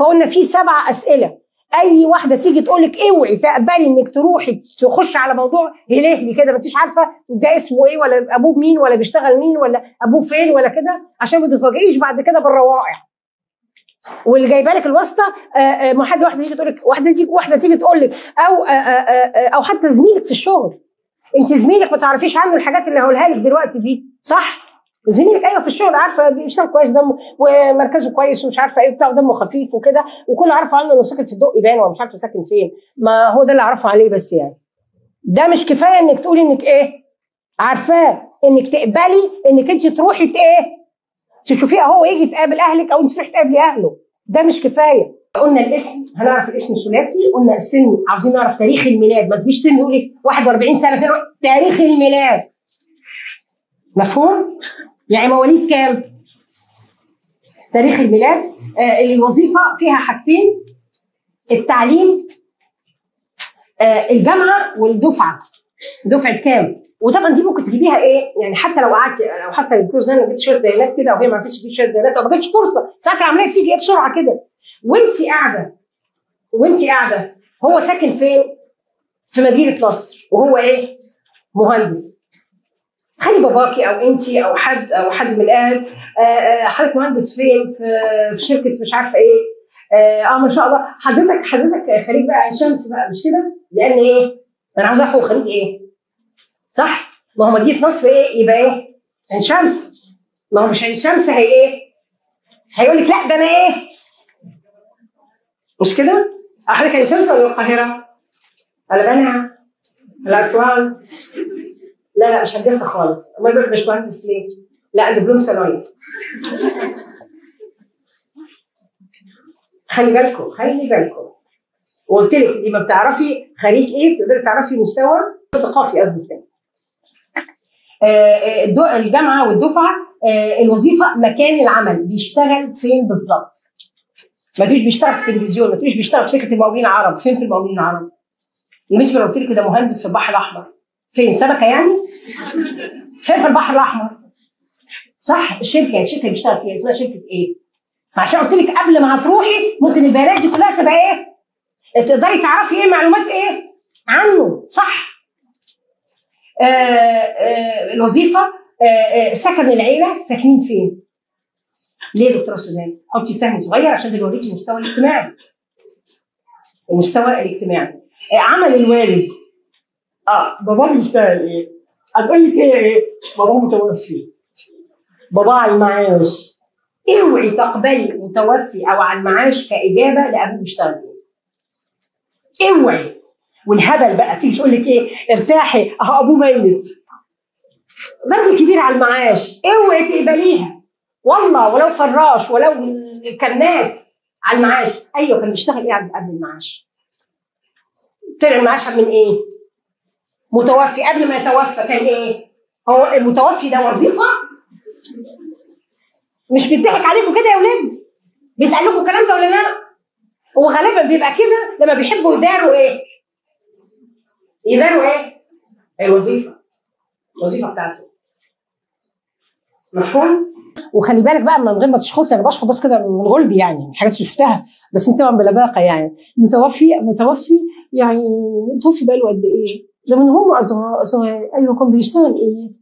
فقلنا في سبع اسئله اي واحده تيجي تقول لك اوعي تقبلي انك تروحي تخش على موضوع هلهلي كده ما انتيش عارفه ده اسمه ايه ولا ابوه مين ولا بيشتغل مين ولا ابوه فين ولا كده عشان ما تتفاجئيش بعد كده بالروائع واللي جايبه لك الواسطه آه، آه، ما حد واحده تيجي تقول لك واحده تيجي واحده تيجي تقول لك او آه، آه، آه، او حتى زميلك في الشغل انت زميلك ما تعرفيش عنه الحاجات اللي هقولها لك دلوقتي دي صح زميلك ايوه في الشغل عارفه بيشتغل كويس دمه ومركزه كويس ومش عارفه ايه بتاع دمه خفيف وكده وكل عارفه عنه انه ساكن في الدق يبان ولا مش عارفه ساكن فين ما هو ده اللي اعرفه عليه بس يعني ده مش كفايه انك تقولي انك ايه عارفاه انك تقبلي انك انت تروحي ت- ايه تشوفيه اهو يجي تقابل اهلك او انت تروحي تقابلي اهله ده مش كفايه قلنا الاسم هنعرف الاسم الثلاثي قلنا السن عاوزين نعرف تاريخ الميلاد ما تجيش سن يقول لك 41 سنه فين تاريخ الميلاد مفهوم يعني مواليد كام تاريخ الميلاد آه الوظيفه فيها حاجتين التعليم آه الجامعه والدفعه دفعه كام وطبعا دي ممكن تجيبيها ايه يعني حتى لو قعدتي لو حصل الدكتور زي جبت شويه بيانات كده وهي ما عرفتش تجيب شويه بيانات او ما جاتش فرصه ساعات العمليه بتيجي ايه بسرعه كده وانت قاعده وانت قاعده هو ساكن فين؟ في مدينه نصر وهو ايه؟ مهندس خلي باباكي او انت او حد او حد من الاهل آه، آه، حضرتك مهندس فين في في شركه مش عارفه ايه اه آه، ما شاء الله حضرتك حضرتك خريج بقى عين شمس بقى مش كده؟ لان ايه؟ انا عاوز اعرف هو خريج ايه؟ صح؟ ما هو مدينه نصر ايه؟ يبقى ايه؟ عين شمس ما هو مش عين شمس هي ايه؟ هيقول لك لا ده انا ايه؟ مش كده؟ حضرتك عين شمس ولا القاهره؟ ولا بنها؟ ولا اسوان؟ لا لا مش هندسه خالص امال بقى مش مهندس ليه؟ لا دبلوم صنايع خلي بالكم خلي بالكم وقلت لك دي ما بتعرفي خريج ايه بتقدري تعرفي مستوى ثقافي قصدي كده آه، آه، الدو- الجامعه والدفعه آه، الوظيفه مكان العمل بيشتغل فين بالظبط ما تقوليش بيشتغل في التلفزيون ما تقوليش بيشتغل في شركه المقاولين العرب فين في المقاولين العرب مش لو قلت لك ده مهندس في البحر الاحمر فين سمكه يعني فين في البحر الاحمر صح الشركه الشركه اللي بيشتغل فيها اسمها شركه ايه عشان قلت لك قبل ما هتروحي ممكن البيانات دي كلها تبقى ايه تقدري تعرفي ايه معلومات ايه عنه صح آه آه الوظيفه آه آه سكن العيله ساكنين فين ليه يا دكتوره سوزان حطي سهم صغير عشان ده بيوريكي المستوى الاجتماعي المستوى الاجتماعي آه عمل الوالد اه بابا بيشتغل ايه هتقول لك ايه ايه بابا متوفي بابا على المعاش اوعي تقبلي متوفي او على المعاش كاجابه لابوه بيشتغل ايه اوعي والهبل بقى تيجي تقول لك ايه ارتاحي اهو ابوه ميت راجل كبير على المعاش اوعي تقبليها والله ولو فراش ولو كناس على المعاش ايوه كان بيشتغل ايه قبل المعاش طلع المعاش من ايه متوفي قبل ما يتوفى كان ايه هو المتوفي ده وظيفه مش بيضحك عليكم كده يا ولاد بيتقال لكم الكلام ده ولا لا هو غالبا بيبقى كده لما بيحبوا يداروا ايه يداروا ايه الوظيفه الوظيفه بتاعته مفهوم وخلي بالك بقى من غير ما تشخصي انا بشخص بس كده من غلبي يعني من حاجات شفتها بس انت طبعا بلباقه يعني متوفي متوفي يعني متوفي بقاله قد ايه؟ ده من هم صغار صغار ايوه كان بيشتغل ايه؟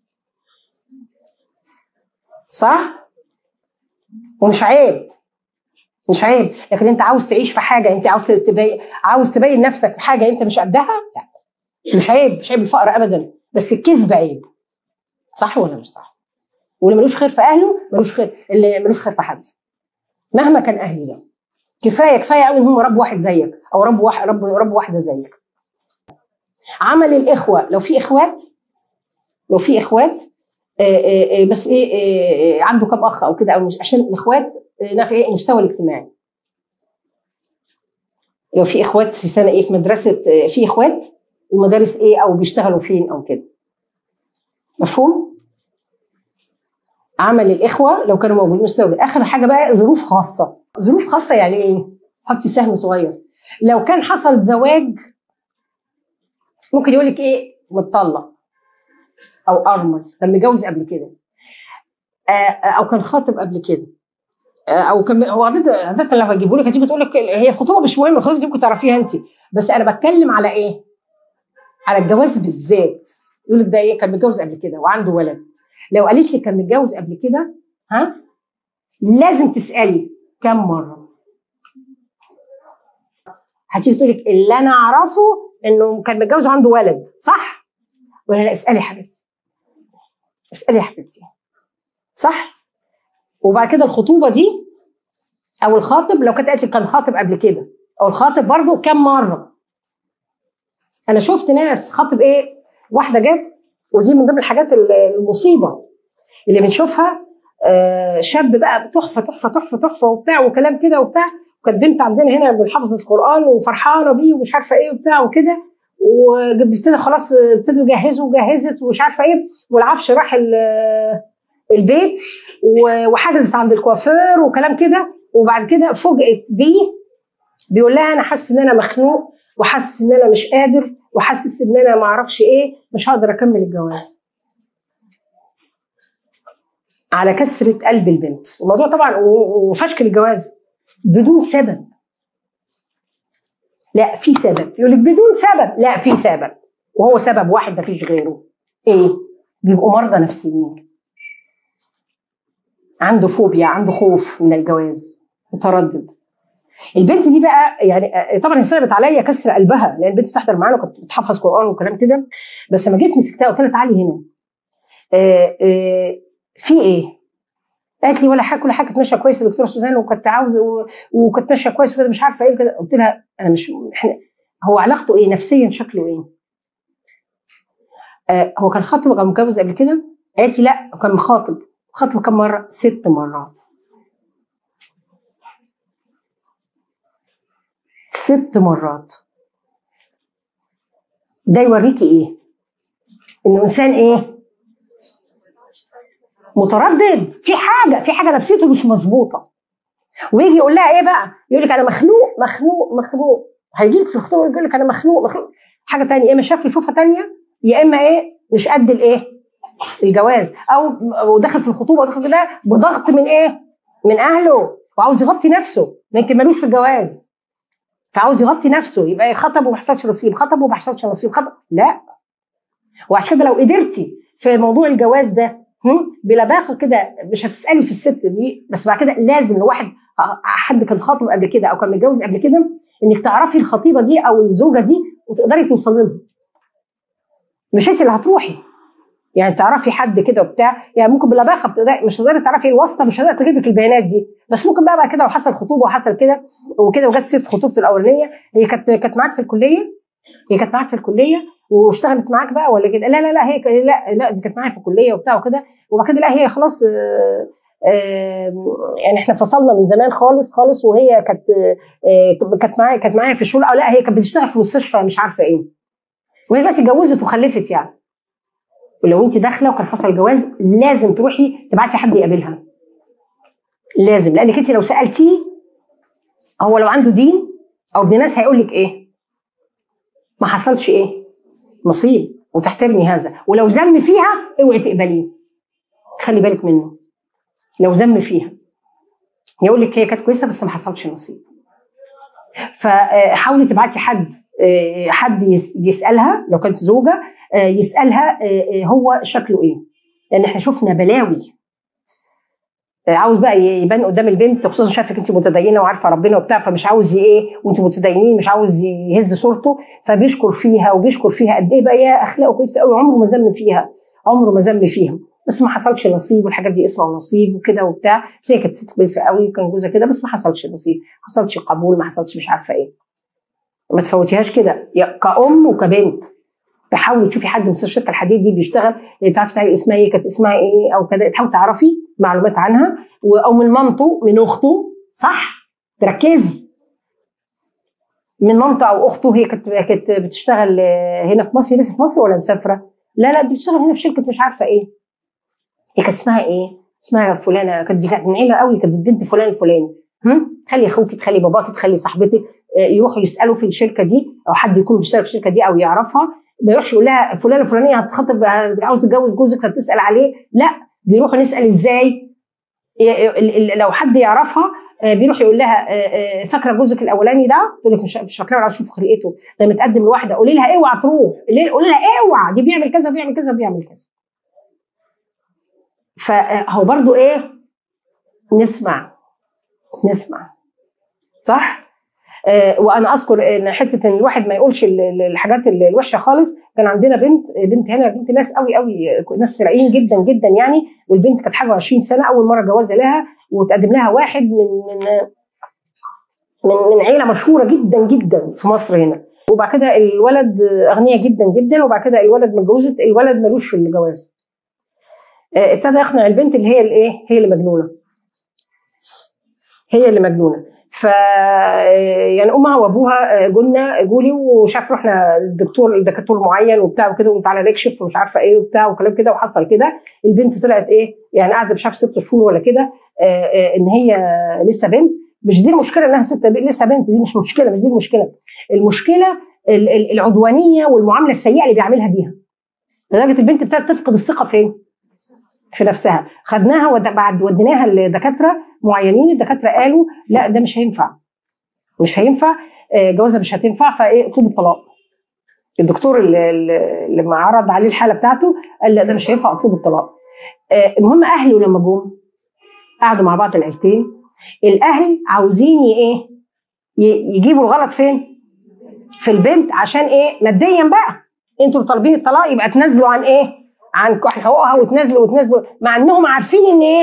صح؟ ومش عيب مش عيب لكن انت عاوز تعيش في حاجه انت عاوز تبين عاوز تبين نفسك في حاجه انت مش قدها لا مش عيب مش عيب الفقر ابدا بس الكذب عيب صح ولا مش صح؟ واللي ملوش خير في اهله ملوش خير اللي ملوش خير في حد مهما كان اهلي ده كفايه كفايه قوي ان هم رب واحد زيك او رب واحد رب رب واحده زيك عمل الاخوه لو في اخوات لو في اخوات آآ آآ بس ايه عنده كم اخ او كده او مش عشان الاخوات نعرف ايه المستوى الاجتماعي لو في اخوات في سنه ايه في مدرسه في اخوات ومدارس ايه او بيشتغلوا فين او كده مفهوم عمل الاخوه لو كانوا موجودين مستوى اخر حاجه بقى ظروف خاصه ظروف خاصه يعني ايه حطي سهم صغير لو كان حصل زواج ممكن يقول لك ايه متطلق او ارمل كان متجوز قبل كده او كان خاطب قبل كده او كم هو عاده عاده لما يجيبوا لك هتيجي تقول لك هي الخطوبه مش مهمه الخطوبه دي ممكن تعرفيها انت بس انا بتكلم على ايه؟ على الجواز بالذات يقول لك ده ايه كان متجوز قبل كده وعنده ولد لو قالت لي كان متجوز قبل كده ها لازم تسالي كم مره هتيجي تقول لك اللي انا اعرفه انه كان متجوز وعنده ولد صح ولا لا اسالي يا حبيبتي اسالي يا حبيبتي صح وبعد كده الخطوبه دي او الخاطب لو كانت قالت لك كان خاطب قبل كده او الخاطب برضه كم مره انا شفت ناس خاطب ايه واحده جت ودي من ضمن الحاجات المصيبه اللي بنشوفها آه شاب بقى تحفه تحفه تحفه تحفه وبتاع وكلام كده وبتاع وكانت بنت عندنا هنا بنحفظ القران وفرحانه بيه ومش عارفه ايه وبتاع وكده وابتدى خلاص ابتدوا يجهزوا وجهزت ومش عارفه ايه والعفش راح البيت وحجزت عند الكوافير وكلام كده وبعد كده فوجئت بيه بيقول لها انا حاسس ان انا مخنوق وحاسس ان انا مش قادر وحاسس ان انا ما اعرفش ايه مش هقدر اكمل الجواز على كسرة قلب البنت الموضوع طبعا وفشكل الجواز بدون سبب لا في سبب يقول لك بدون سبب لا في سبب وهو سبب واحد ما فيش غيره ايه بيبقوا مرضى نفسيين عنده فوبيا عنده خوف من الجواز متردد البنت دي بقى يعني طبعا هي صعبت عليا كسر قلبها لان البنت بتحضر معانا وكانت بتحفظ قران وكلام كده بس لما جيت مسكتها قلت لها تعالي هنا آآ آآ في ايه؟ قالت لي ولا حاجه كل حاجه كانت ماشيه كويس يا دكتوره سوزان وكنت عاوزه وكانت ماشيه كويس وكده مش عارفه ايه كده قلت لها انا مش احنا هو علاقته ايه نفسيا شكله ايه؟ آه هو كان خاطب وكان متجوز قبل كده؟ قالت لي لا كان مخاطب خاطب كم مره؟ ست مرات ست مرات ده يوريكي ايه؟ انه انسان ايه؟ متردد في حاجه في حاجه نفسيته مش مظبوطه ويجي يقول لها ايه بقى؟ يقول لك انا مخنوق مخنوق مخنوق هيجي لك في الخطوبه يقول لك انا مخنوق مخنوق حاجه تانية يا اما شاف يشوفها تانية يا اما ايه مش قد الايه؟ الجواز او وداخل في الخطوبه وداخل في ده بضغط من ايه؟ من اهله وعاوز يغطي نفسه يمكن ملوش في الجواز فعاوز يغطي نفسه يبقى خطب وما حصلش نصيب خطب وما حصلش نصيب خطب لا وعشان كده لو قدرتي في موضوع الجواز ده بلباقه كده مش هتسالي في الست دي بس بعد كده لازم لو واحد حد كان خاطب قبل كده او كان متجوز قبل كده انك تعرفي الخطيبه دي او الزوجه دي وتقدري توصلي لها مش انت اللي هتروحي يعني تعرفي حد كده وبتاع يعني ممكن بلباقه بتقدري مش هتقدري تعرفي الواسطه مش هتقدر تجيب لك البيانات دي بس ممكن بقى بعد كده لو حصل خطوبه وحصل كده وكده وجت سيره خطوبته الاولانيه هي كانت كانت معاك في الكليه هي كانت معاك في الكليه واشتغلت معاك بقى ولا كده لا لا لا هي لا لا دي كانت معايا في الكليه وبتاع وكده وبعد كده لا هي خلاص آآ آآ يعني احنا فصلنا من زمان خالص خالص وهي كانت كانت معايا كانت معايا في الشغل او لا هي كانت بتشتغل في مستشفى مش عارفه ايه وهي دلوقتي اتجوزت وخلفت يعني ولو انت داخله وكان حصل جواز لازم تروحي تبعتي حد يقابلها لازم لانك انت لو سالتيه هو لو عنده دين او ابن ناس هيقول لك ايه ما حصلش ايه نصيب وتحترمي هذا ولو ذم فيها اوعي تقبليه خلي بالك منه لو ذم فيها يقول لك هي كانت كويسه بس ما حصلش نصيب فحاولي تبعتي حد حد يسالها لو كانت زوجه يسالها هو شكله ايه لان احنا شفنا بلاوي عاوز بقى يبان قدام البنت خصوصا شافك انت متدينه وعارفه ربنا وبتاع فمش عاوز ايه وانتوا متدينين مش عاوز يهز صورته فبيشكر فيها وبيشكر فيها قد ايه بقى يا اخلاقه كويسه قوي عمره ما ذم فيها عمره ما ذم فيها بس ما حصلش نصيب والحاجات دي اسمها نصيب وكده وبتاع بس هي كانت ست كويسه قوي وكان جوزها كده بس ما حصلش نصيب ما حصلش قبول ما حصلش مش عارفه ايه ما تفوتيهاش كده كأم وكبنت تحاولي تشوفي حد من شركه الحديد دي بيشتغل تعرفي تعرفي اسمها ايه كانت اسمها ايه او كده تحاولي تعرفي معلومات عنها او من مامته من اخته صح تركزي من مامته او اخته هي كانت كانت بتشتغل هنا في مصر لسه في مصر ولا مسافره؟ لا لا دي بتشتغل هنا في شركه مش عارفه ايه هي كانت اسمها ايه؟ اسمها فلانه كانت دي كانت من عيله قوي كانت بنت فلان الفلاني هم؟ تخلي اخوك تخلي باباك تخلي صاحبتك يروحوا يسالوا في الشركه دي او حد يكون بيشتغل في الشركه دي او يعرفها ما يروحش يقول لها فلانه الفلانيه هتخطب عاوز تتجوز جوزك فبتسال عليه لا بيروحوا نسال ازاي لو حد يعرفها آه، بيروح يقول لها آه، آه، فاكره جوزك الاولاني ده؟ تقول لك مش مش فاكره ولا اشوف خلقته ده متقدم لواحده قولي لها اوعى تروح قولي لها اوعى دي بيعمل كذا وبيعمل كذا وبيعمل كذا فهو برضو ايه نسمع نسمع صح آه وانا اذكر ان حته ان الواحد ما يقولش الحاجات الوحشه خالص كان عندنا بنت بنت هنا بنت ناس قوي قوي ناس رايقين جدا جدا يعني والبنت كانت حاجه 20 سنه اول مره جوازها لها وتقدم لها واحد من من من من عيله مشهوره جدا جدا في مصر هنا وبعد كده الولد اغنياء جدا جدا وبعد كده الولد متجوزت الولد ملوش في الجواز آه، ابتدى يقنع البنت اللي هي الايه هي اللي مجنونه هي اللي مجنونه ف يعني امها وابوها قلنا جولي وشاف رحنا الدكتور لدكتور معين وبتاع وكده وتعالى نكشف ومش عارفه ايه وبتاع وكلام كده وحصل كده البنت طلعت ايه يعني قاعده مش عارف ست شهور ولا كده آه، آه، ان هي لسه بنت مش دي المشكله انها ست لسه بنت دي مش مشكله مش دي المشكله المشكله العدوانيه والمعامله السيئه اللي بيعملها بيها لدرجه البنت ابتدت تفقد الثقه فين؟ في نفسها خدناها بعد وديناها لدكاتره معينين الدكاتره قالوا لا ده مش هينفع مش هينفع آه، جوازها مش هتنفع فايه اطلبوا الطلاق الدكتور اللي, اللي عرض عليه الحاله بتاعته قال لا ده مش هينفع اطلبوا الطلاق آه، المهم اهله لما جم قعدوا مع بعض العيلتين الاهل عاوزين ايه يجيبوا الغلط فين في البنت عشان ايه ماديا بقى انتوا طالبين الطلاق يبقى تنزلوا عن ايه عن حقوقها وتنزلوا وتنزلوا مع انهم عارفين ان ايه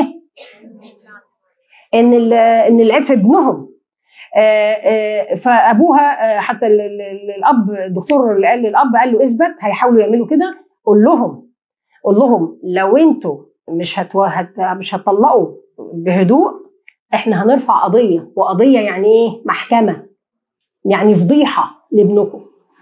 ان ان العيب في ابنهم آه، آه، فابوها آه، حتى الاب الدكتور اللي قال للاب قال له اثبت هيحاولوا يعملوا كده قول لهم قول لهم لو انتوا مش هتو... هت... مش هتطلقوا بهدوء احنا هنرفع قضيه وقضيه يعني ايه محكمه يعني فضيحه لابنكم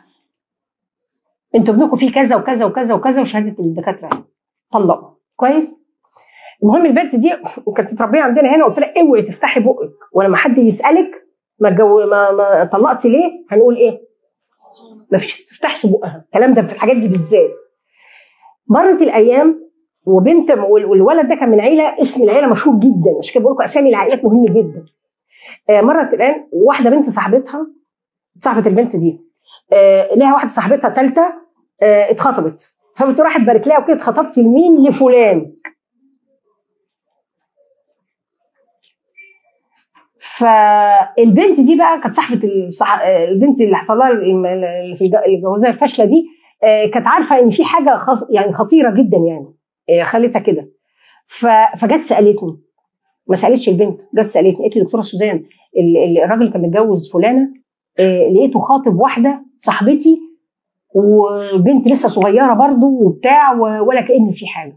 انتوا ابنكم فيه كذا وكذا وكذا وكذا وشهاده الدكاتره طلقوا كويس المهم البنت دي كانت متربيه عندنا هنا قلت لها اوعي تفتحي بقك ولما حد يسالك ما جو ما, ما طلقتي ليه هنقول ايه ما فيش تفتحش بقها الكلام ده في الحاجات دي بالذات مرت الايام وبنت والولد ده كان من عيله اسم العيله مشهور جدا عشان كده بقول لكم اسامي العائلات مهمه جدا آه مرت الان واحده بنت صاحبتها صاحبه البنت دي آه لها واحده صاحبتها ثالثه آه اتخطبت فبتروح راحت تبارك لها وكده اتخطبتي لمين لفلان فالبنت دي بقى كانت صاحبه الصح... البنت اللي حصل لها في الجوازه الفاشله دي آه، كانت عارفه ان في حاجه خص... يعني خطيره جدا يعني آه، خلتها كده ف... فجت سالتني ما سالتش البنت جت سالتني قالت لي دكتوره سوزان الراجل كان متجوز فلانه آه، لقيته خاطب واحده صاحبتي وبنت لسه صغيره برضه وبتاع ولا كان في حاجه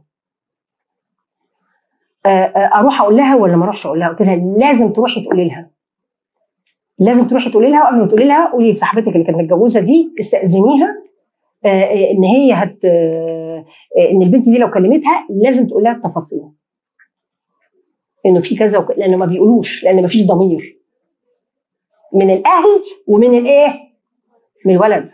آه، آه، اروح اقول لها ولا ما اروحش اقول لها قلت لها لازم تروحي تقولي لها لازم تروحي تقولي لها وقبل ما تقولي لها قولي لصاحبتك اللي كانت متجوزه دي استاذنيها آه، ان هي هت ان البنت دي لو كلمتها لازم تقول لها التفاصيل انه في كذا وك... لانه ما بيقولوش لان ما فيش ضمير من الاهل ومن الايه من الولد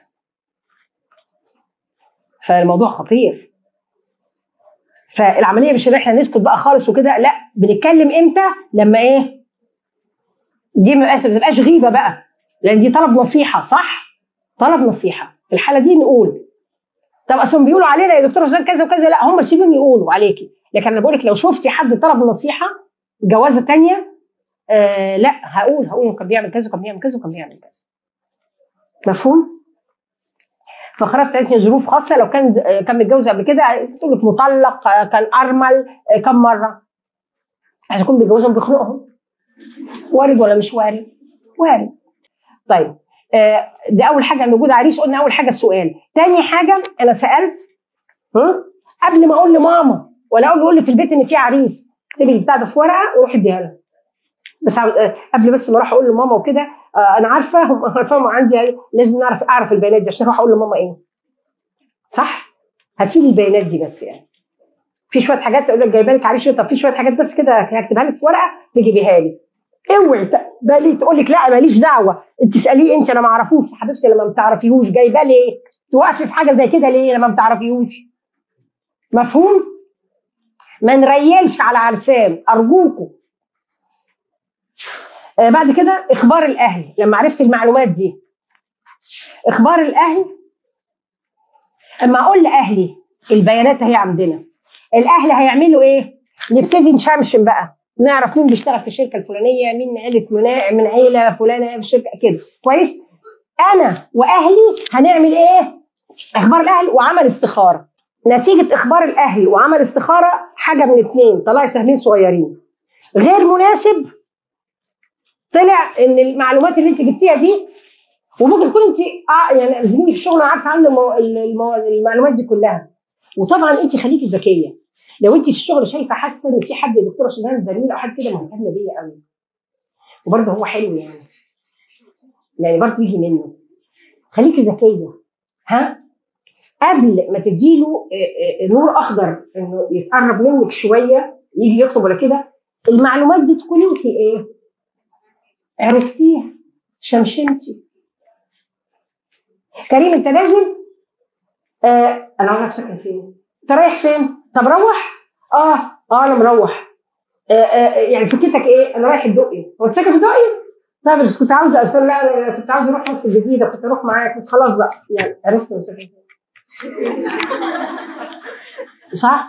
فالموضوع خطير فالعمليه مش ان احنا نسكت بقى خالص وكده لا بنتكلم امتى لما ايه دي ما تبقاش غيبه بقى لان دي طلب نصيحه صح طلب نصيحه في الحاله دي نقول طب اصلا بيقولوا علينا يا دكتوره سوزان كذا وكذا لا هم سيبهم يقولوا عليكي لكن انا بقول لك لو شفتي حد طلب نصيحه جوازه تانية آه لا هقول هقول كان بيعمل كذا وكان بيعمل كذا وكان بيعمل كذا مفهوم؟ فخرجت عندي ظروف خاصه لو كان كان متجوز قبل كده تقول لك مطلق كان ارمل كم مره عايز يكون بيتجوزهم بيخنقهم وارد ولا مش وارد؟ وارد طيب آه، ده اول حاجه ان وجود عريس قلنا اول حاجه السؤال تاني حاجه انا سالت قبل ما اقول لماما ولا اقول يقول لي في البيت ان في عريس اكتبي البتاع ده في ورقه وروحي اديها لها بس آه، قبل بس ما اروح اقول لماما وكده آه انا عارفه هم عارفه عندي لازم نعرف اعرف البيانات دي عشان اروح اقول لماما ايه صح هاتي لي البيانات دي بس يعني في شويه حاجات تقول لك جايبه لك عريش طب في شويه حاجات بس كده هكتبها لك في ورقه تجيبيها لي اوعي بالي تقول لك لا ماليش دعوه انت اساليه انت انا ما اعرفوش يا حبيبتي لما ما بتعرفيهوش جايبه لي ايه توقفي في حاجه زي كده ليه لما ما بتعرفيهوش مفهوم ما نريلش على عرسان ارجوكم آه بعد كده اخبار الاهل لما عرفت المعلومات دي اخبار الاهل اما اقول لاهلي البيانات اهي عندنا الاهل هيعملوا ايه نبتدي نشمشم بقى نعرف مين بيشتغل في الشركه الفلانيه مين عيله منا... من عيله فلانه في الشركه كده كويس انا واهلي هنعمل ايه اخبار الاهل وعمل استخاره نتيجه اخبار الاهل وعمل استخاره حاجه من اتنين طلعي سهمين صغيرين غير مناسب طلع ان المعلومات اللي انت جبتيها دي وممكن تكون انت اه يعني زميلي في الشغل عارفه عنه المو... المو... المعلومات دي كلها وطبعا انت خليكي ذكيه لو انت في الشغل شايفه حاسه ان في حد دكتوره سوزان زميل او حد كده مهتم بيا قوي وبرضه هو حلو يعني يعني برضه يجي منه خليكي ذكيه ها قبل ما تديله نور اخضر انه يتقرب منك شويه يجي يطلب ولا كده المعلومات دي تكوني انت ايه عرفتيها شمشمتي كريم انت نازل آه انا عارف ساكن فين انت رايح فين طب روح اه اه انا مروح آه آه يعني سكتك ايه انا رايح الدقي هو انت ساكن في الدقي طب بس كنت عاوزه اصل لا انا كنت عاوزه اروح مصر الجديده كنت اروح معاك بس خلاص بقى يعني عرفت انا ساكن فين صح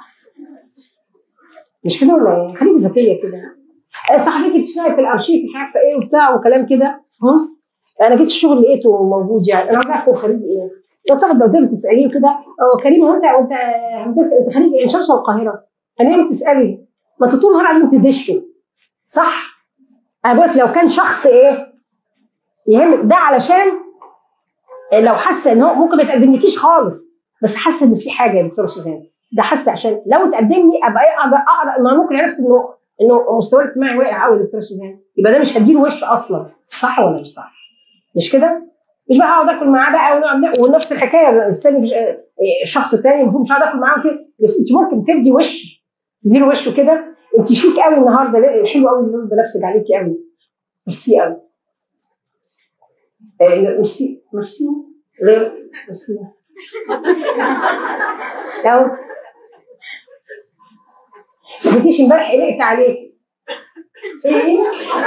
مش كده ولا ايه خليك ذكيه كده صاحبتي بتشتغل في الارشيف مش عارفه ايه وبتاع وكلام كده انا جيت الشغل لقيته موجود يعني انا عارفه هو خريج ايه لو تاخد لو تقدر تساليه كده هو كريم هو انت وانت هندسه انت خريج ايه شمس القاهره انا ليه تسالي ما انت طول النهار قاعدين تدشوا صح انا بقول لو كان شخص ايه يهم ده علشان لو حاسه ان هو ممكن ما يتقدملكيش خالص بس حاسه ان في حاجه يا دكتوره سوزان ده حاسه عشان لو تقدمني ابقى اقدر اقرا ما ممكن عرفت انه انه مستواه الاجتماعي واقع قوي دكتوره سوزان يبقى ده مش هديله وش اصلا صح ولا مش صح؟ مش كده؟ مش بقى اقعد اكل معاه بقى ونقعد ونفس الحكايه الثاني الشخص الثاني المفروض مش هقعد اكل معاه كده بس انت ممكن تدي وش تديله وشه كده انت شيك قوي النهارده حلو قوي اللون بنفسج عليكي قوي ميرسي قوي ميرسي ميرسي غير ميرسي او ما جيتيش امبارح قلقت عليك ايه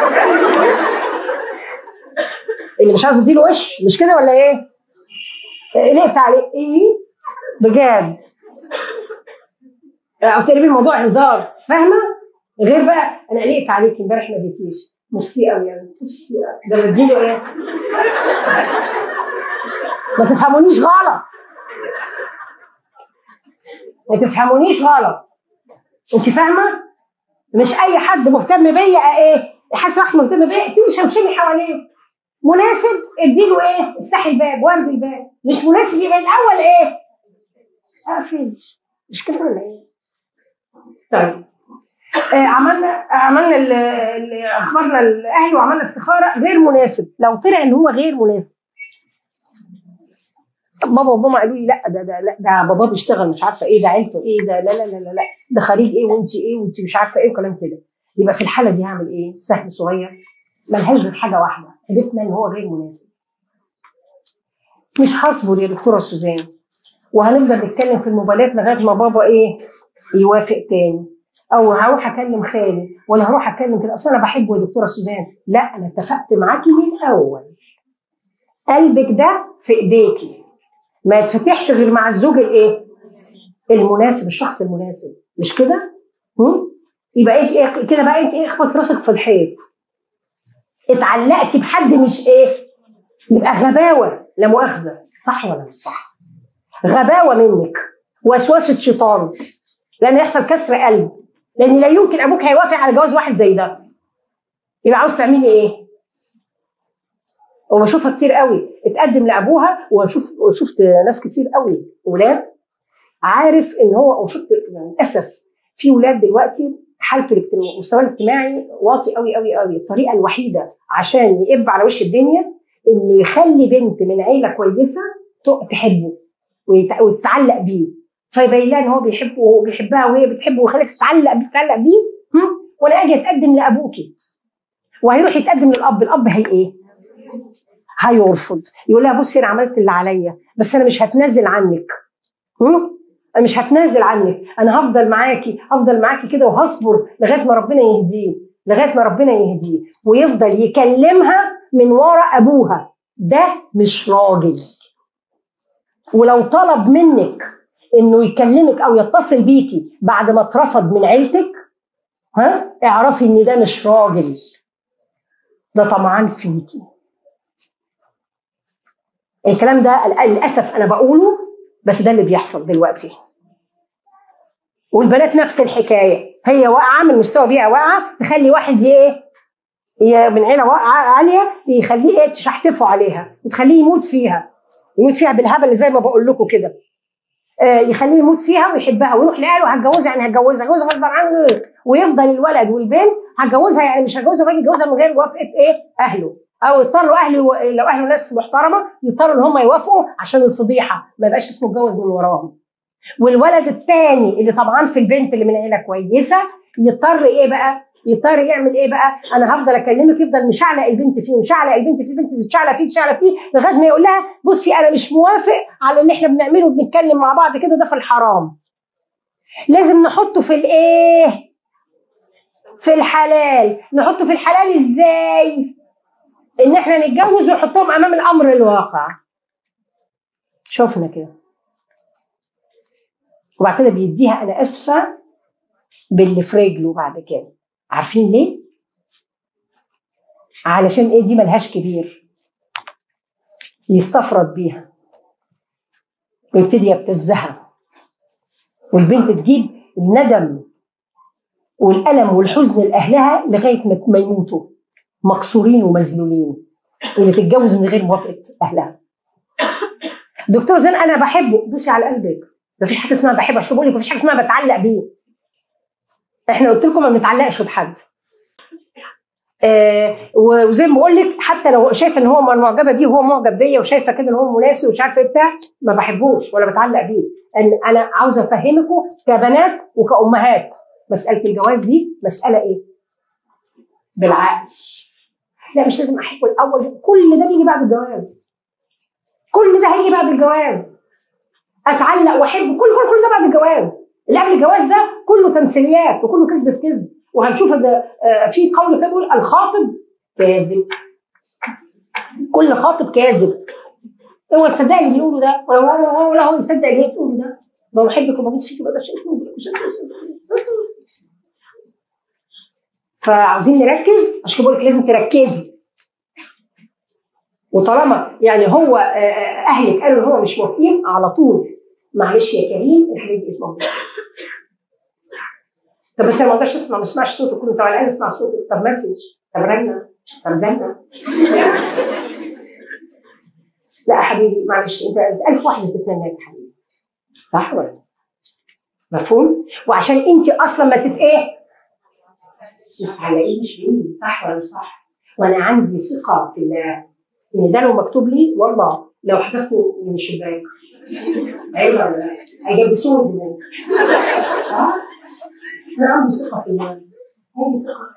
اللي مش عاوز اديله وش مش كده ولا ايه؟ قلقت عليه ايه؟ بجد او تقريبا الموضوع هزار فاهمه؟ غير بقى انا قلقت عليك امبارح ما جيتيش ميرسي قوي يعني ميرسي ده بديله ايه؟ ما تفهمونيش غلط ما تفهمونيش غلط انت فاهمه؟ مش اي حد مهتم بيا ايه؟ حاسس واحد مهتم بيا ابتدي شمشمي حواليه مناسب اديله ايه؟ افتحي الباب واربي الباب مش مناسب يبقى الاول ايه؟ اقفل مش كده ولا ايه؟ طيب آه عملنا عملنا اللي اخبرنا الاهل وعملنا استخاره غير مناسب لو طلع ان هو غير مناسب بابا وماما قالوا لي لا ده ده لا ده بابا بيشتغل مش عارفه ايه ده عيلته ايه ده لا لا لا لا, لا ده خريج ايه وانت ايه وانت مش عارفه ايه وكلام كده يبقى في الحاله دي هعمل ايه؟ سهم صغير ملهاش غير حاجه واحده عرفنا ان هو غير مناسب مش هصبر يا دكتوره سوزان وهنفضل نتكلم في الموبايلات لغايه ما بابا ايه يوافق تاني او هروح اكلم خالي ولا هروح اكلم كده اصل انا بحبه يا دكتوره سوزان لا انا اتفقت معاكي من الاول قلبك ده في ايديكي ما يتفتحش غير مع الزوج الايه المناسب الشخص المناسب مش كده يبقى انت ايه كده بقى انت ايه اخبط راسك في الحيط اتعلقتي بحد مش ايه يبقى غباوه لا مؤاخذه صح ولا مش صح غباوه منك وسوسه شيطان لان يحصل كسر قلب لان لا يمكن ابوك هيوافق على جواز واحد زي ده يبقى عاوز تعملي ايه وبشوفها كتير قوي اتقدم لابوها وشوف وشفت ناس كتير قوي ولاد عارف ان هو وشفت يعني للاسف في ولاد دلوقتي حالته الاجتماعي مستواه الاجتماعي واطي قوي قوي قوي الطريقه الوحيده عشان يقب على وش الدنيا انه يخلي بنت من عيله كويسه تحبه وتتعلق بيه فيبين لها ان هو بيحبه وهو بيحبها وهي بتحبه ويخليك تتعلق بيه تتعلق بيه ولا اجي اتقدم لابوكي وهيروح يتقدم للاب الاب هي ايه؟ هيرفض يقول لها بصي انا عملت اللي عليا بس انا مش هتنازل عنك انا مش هتنازل عنك انا هفضل معاكي هفضل معاكي كده وهصبر لغايه ما ربنا يهديه لغايه ما ربنا يهديه ويفضل يكلمها من ورا ابوها ده مش راجل ولو طلب منك انه يكلمك او يتصل بيكي بعد ما اترفض من عيلتك ها اعرفي ان ده مش راجل ده طمعان فيكي الكلام ده للاسف انا بقوله بس ده اللي بيحصل دلوقتي والبنات نفس الحكايه هي واقعه من مستوى بيئه واقعه تخلي واحد ايه هي من عيله واقعه عاليه يخليه ايه تشحتفه عليها وتخليه يموت فيها يموت فيها بالهبل اللي زي ما بقول لكم كده آه يخليه يموت فيها ويحبها ويروح لاهله هتجوزها يعني هتجوزها هتجوزها غصب عنه ويفضل الولد والبنت هتجوزها يعني مش هتجوزها الراجل يتجوزها من غير موافقه ايه اهله او يضطروا اهله لو اهله ناس محترمه يضطروا ان هم يوافقوا عشان الفضيحه ما يبقاش اسمه اتجوز من وراهم والولد الثاني اللي طبعا في البنت اللي من عيله كويسه يضطر ايه بقى يضطر يعمل ايه بقى؟ انا هفضل اكلمك يفضل مشعلق البنت فيه مشعلق البنت فيه البنت تتشعلق فيه تشعلق فيه لغايه ما يقول لها بصي انا مش موافق على اللي احنا بنعمله وبنتكلم مع بعض كده ده في الحرام. لازم نحطه في الايه؟ في الحلال، نحطه في الحلال ازاي؟ ان احنا نتجوز ونحطهم امام الامر الواقع. شفنا كده. وبعد كده بيديها انا اسفه باللي في رجله بعد كده. عارفين ليه؟ علشان ايه دي ملهاش كبير يستفرد بيها ويبتدي يبتزها والبنت تجيب الندم والألم والحزن لأهلها لغاية ما يموتوا مكسورين ومذلولين اللي تتجوز من غير موافقة أهلها دكتور زين أنا بحبه دوسي على قلبك مفيش حاجة اسمها بحبه عشان بقول لك مفيش حاجة اسمها بتعلق بيه احنا قلت لكم ما بنتعلقش بحد آه وزي ما بقول لك حتى لو شايفه ان هو معجبه بيه وهو معجب بيا وشايفه كده ان هو مناسب ومش عارفه ايه بتاع ما بحبوش ولا بتعلق بيه ان انا عاوزه افهمكم كبنات وكامهات مساله الجواز دي مساله ايه؟ بالعقل لا مش لازم احبه الاول كل ده بيجي بعد الجواز كل ده هيجي بعد الجواز اتعلق واحب كل كل كل ده بعد الجواز اللي قبل الجواز ده كله تمثيليات وكله كذب في كذب وهنشوف ده في قول كده بيقول الخاطب كاذب كل خاطب كاذب هو تصدق اللي بيقوله ده ولا ولا هو يصدق اللي هي بتقوله ده ما بحبك وبموت فيك ما اقدرش فعاوزين نركز عشان كده بقول لك لازم تركزي وطالما يعني هو اهلك قالوا ان هو مش موافقين على طول معلش يا كريم الحاجات دي اسمها طب بس انا ما اقدرش اسمع ما اسمعش صوتك كله طب الان اسمع صوتك طب مسج طب رنة طب زنة لا يا حبيبي معلش انت ألف واحدة تتمنى يا حبيبي صح ولا مفهوم؟ وعشان انت اصلا ما تت ايه؟ مش بإيدي صح ولا مش صح؟ وانا عندي ثقة في الله ان ده لو مكتوب لي والله لو حدثته من الشباك ايوه ولا لا؟ هيجبسوني بالله صح؟ انا عندي ثقه في الله عندي ثقه